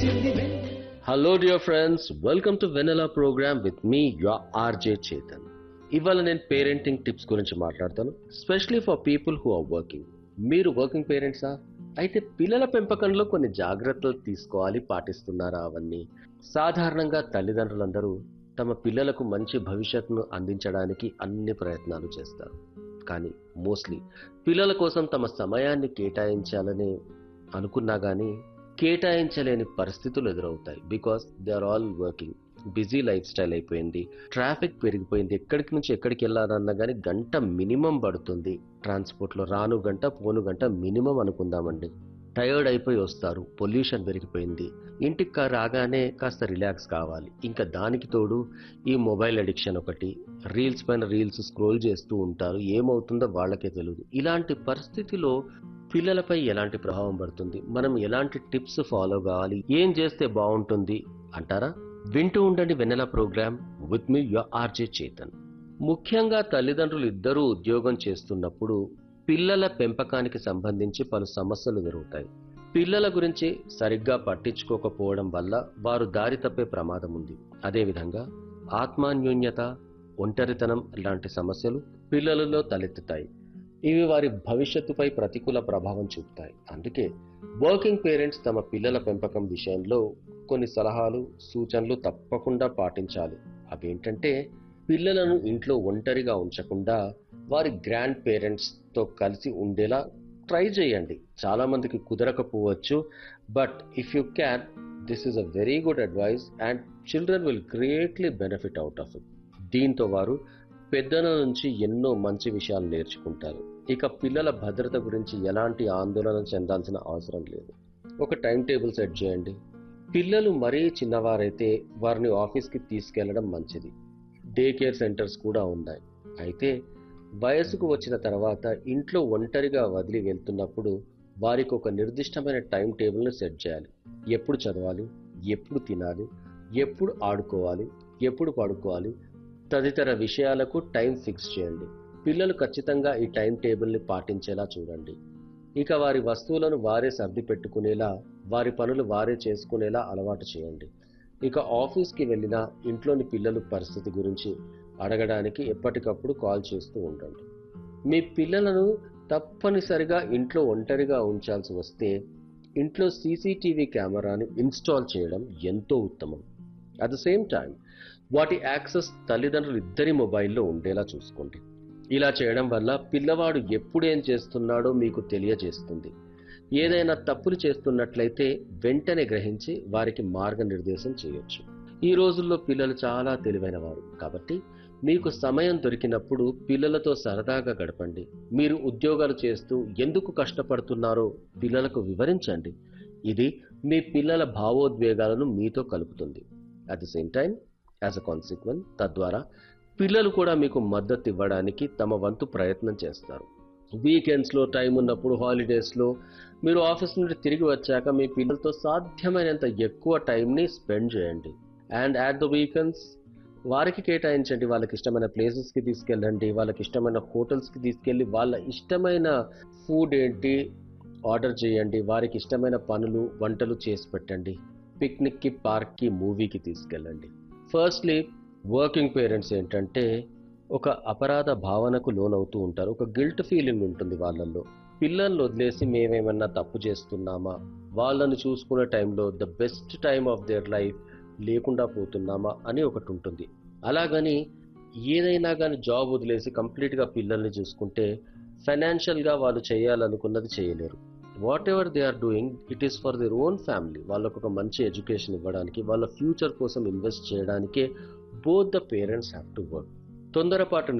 hello dear friends welcome to Vennela programme with me your RJ Chetan ఇవాళ నేను parenting tips గురించి మాట్లాడతాను specially for people who are working మీరు working పేరెంట్సా అయితే పిల్లల పెంపకంలో కొన్ని జాగ్రత్తలు తీసుకోవాలి పాటిస్తున్నారా అవన్నీ సాధారణంగా తల్లిదండ్రులందరూ తమ పిల్లలకు మంచి భవిష్యత్తును అందించడానికి అన్ని ప్రయత్నాలు చేస్తారు కానీ మోస్ట్లీ పిల్లల కోసం తమ సమయాన్ని కేటాయించాలని అనుకున్నా కానీ కేటాయించలేని పరిస్థితులు ఎదురవుతాయి because they are all working busy lifestyle అయిపోయింది ట్రాఫిక్ పెరిగిపోయింది ఎక్కడికి నుంచి ఎక్కడికి వెళ్ళాలన్నా కానీ గంట మినిమం పడుతుంది ట్రాన్స్పోర్ట్లో రాను గంట పోను గంట మినిమం అనుకుందామండి టయర్డ్ అయిపోయి వస్తారు పొల్యూషన్ పెరిగిపోయింది ఇంటికి కా- రాగానే కాస్త రిలాక్స్ కావాలి ఇంకా దానికి తోడు ఈ మొబైల్ అడిక్షన్ ఒకటి రీల్స్ పైన రీల్స్ స్క్రోల్ చేస్తూ ఉంటారు ఏమవుతుందో వాళ్ళకే తెలియదు ఇలాంటి పరిస్థితిలో పిల్లలపై ఎలాంటి ప్రభావం పడుతుంది మనం ఎలాంటి టిప్స్ ఫాలో కావాలి ఏం చేస్తే బాగుంటుంది అంటారా వింటూ ఉండండి Vennela programme with me your RJ Chetan ముఖ్యంగా తల్లిదండ్రులు ఇద్దరూ ఉద్యోగం చేస్తున్నప్పుడు పిల్లల పెంపకానికి సంబంధించి పలు సమస్యలు ఎదురవుతాయి పిల్లల గురించి సరిగ్గా పట్టించుకోకపోవడం వల్ల వారు దారి తప్పే ప్రమాదం ఉంది అదేవిధంగా ఆత్మాన్యోన్యత ఒంటరితనం లాంటి సమస్యలు పిల్లలలో తలెత్తుతాయి ఇవి వారి భవిష్యత్తుపై ప్రతికూల ప్రభావం చూపుతాయి అందుకే వర్కింగ్ పేరెంట్స్ తమ పిల్లల పెంపకం విషయంలో కొన్ని సలహాలు సూచనలు తప్పకుండా పాటించాలి అవేంటంటే పిల్లలను ఇంట్లో ఒంటరిగా ఉంచకుండా వారి గ్రాండ్ పేరెంట్స్తో కలిసి ఉండేలా ట్రై చేయండి చాలా మందికి కుదరకపోవచ్చు but if you can this is a very good advice and children will greatly benefit out of it దీంతో వారు పెద్దల నుంచి ఎన్నో మంచి విషయాలు నేర్చుకుంటారు ఇక పిల్లల భద్రత గురించి ఎలాంటి ఆందోళన చెందాల్సిన అవసరం లేదు ఒక టైం టేబుల్ సెట్ చేయండి పిల్లలు మరీ చిన్నవారైతే వారిని ఆఫీస్కి తీసుకెళ్లడం మంచిది డే కేర్ సెంటర్స్ కూడా ఉన్నాయి అయితే వయసుకు వచ్చిన తర్వాత ఇంట్లో ఒంటరిగా వదిలి వెళ్తున్నప్పుడు వారికి ఒక నిర్దిష్టమైన టైం టేబుల్ను సెట్ చేయాలి ఎప్పుడు చదవాలి ఎప్పుడు తినాలి ఎప్పుడు ఆడుకోవాలి ఎప్పుడు పడుకోవాలి తదితర విషయాలకు టైం ఫిక్స్ చేయండి పిల్లలు ఖచ్చితంగా ఈ టైం టేబుల్ని పాటించేలా చూడండి ఇక వారి వస్తువులను వారే సర్ది పెట్టుకునేలా వారి పనులు వారే చేసుకునేలా అలవాటు చేయండి ఇక ఆఫీస్కి వెళ్ళినా ఇంట్లోని పిల్లల పరిస్థితి గురించి అడగడానికి ఎప్పటికప్పుడు కాల్ చేస్తూ ఉండండి మీ పిల్లలను తప్పనిసరిగా ఇంట్లో ఒంటరిగా ఉంచాల్సి వస్తే ఇంట్లో సీసీటీవీ కెమెరాని ఇన్స్టాల్ చేయడం ఎంతో ఉత్తమం అట్ ద సేమ్ టైం వాటి యాక్సెస్ తల్లిదండ్రులు ఇద్దరి మొబైల్లో ఉండేలా చూసుకోండి ఇలా చేయడం వల్ల పిల్లవాడు ఎప్పుడేం చేస్తున్నాడో మీకు తెలియజేస్తుంది ఏదైనా తప్పులు చేస్తున్నట్లయితే వెంటనే గ్రహించి వారికి మార్గనిర్దేశం చేయొచ్చు ఈ రోజుల్లో పిల్లలు చాలా తెలివైన వారు కాబట్టి మీకు సమయం దొరికినప్పుడు పిల్లలతో సరదాగా గడపండి మీరు ఉద్యోగాలు చేస్తూ ఎందుకు కష్టపడుతున్నారో పిల్లలకు వివరించండి ఇది మీ పిల్లల భావోద్వేగాలను మీతో కలుపుతుంది at the same time as a consequence తద్వారా పిల్లలు కూడా మీకు మద్దతు ఇవ్వడానికి తమ వంతు ప్రయత్నం చేస్తారు వీకెండ్స్లో టైం ఉన్నప్పుడు హాలిడేస్లో మీరు ఆఫీస్ నుండి తిరిగి వచ్చాక మీ పిల్లలతో సాధ్యమైనంత ఎక్కువ టైంని స్పెండ్ చేయండి అండ్ యాట్ ద వీకెండ్స్ వారికి కేటాయించండి వాళ్ళకి ఇష్టమైన ప్లేసెస్కి తీసుకెళ్ళండి వాళ్ళకి ఇష్టమైన హోటల్స్కి తీసుకెళ్ళి వాళ్ళ ఇష్టమైన ఫుడ్ ఏంటి ఆర్డర్ చేయండి వారికి ఇష్టమైన పనులు వంటలు చేసి పెట్టండి పిక్నిక్కి పార్క్కి మూవీకి తీసుకెళ్ళండి ఫస్ట్లీ వర్కింగ్ పేరెంట్స్ ఏంటంటే ఒక అపరాధ భావనకు లోనవుతూ ఉంటారు ఒక గిల్ట్ ఫీలింగ్ ఉంటుంది వాళ్ళల్లో పిల్లల్ని వదిలేసి మేమేమన్నా తప్పు చేస్తున్నామా వాళ్ళని చూసుకునే టైంలో the best time of their life లేకుండా పోతున్నామా అని ఒకటి ఉంటుంది అలాగని ఏదైనా కానీ జాబ్ వదిలేసి కంప్లీట్గా పిల్లల్ని చూసుకుంటే ఫైనాన్షియల్గా వాళ్ళు చేయాలనుకున్నది చేయలేరు whatever they are doing it is for their own family వాళ్ళకు ఒక మంచి ఎడ్యుకేషన్ ఇవ్వడానికి వాళ్ళ ఫ్యూచర్ కోసం ఇన్వెస్ట్ చేయడానికే both the parents have to work తొందరపాటు